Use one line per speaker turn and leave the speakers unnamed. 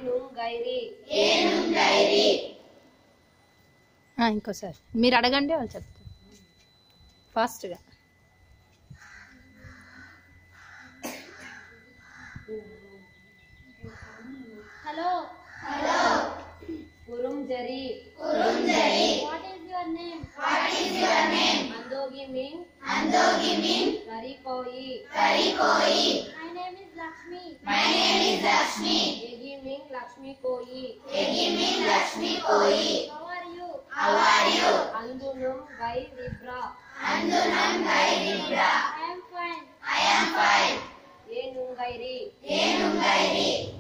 గైరి
ఆ, ఇంకోసారి మీరు అడగండి వాళ్ళు చెప్తారు ఫాస్ట్గా
హలో ఉరుం జరి వాట్ ఈస్ యువర్ నేమ్ అందోగి మీన్ కరి కోయి my name is Lakshmi my name is Lakshmi ఎగి మీన్ లక్ష్మి కోయి ఎగి మీన్ లక్ష్మి కోయి how are you how are you అందునం గై రిబ్రా అందునం గై రిబ్రా I am fine I am fine ఏనుంగైరి ఏనుంగైరి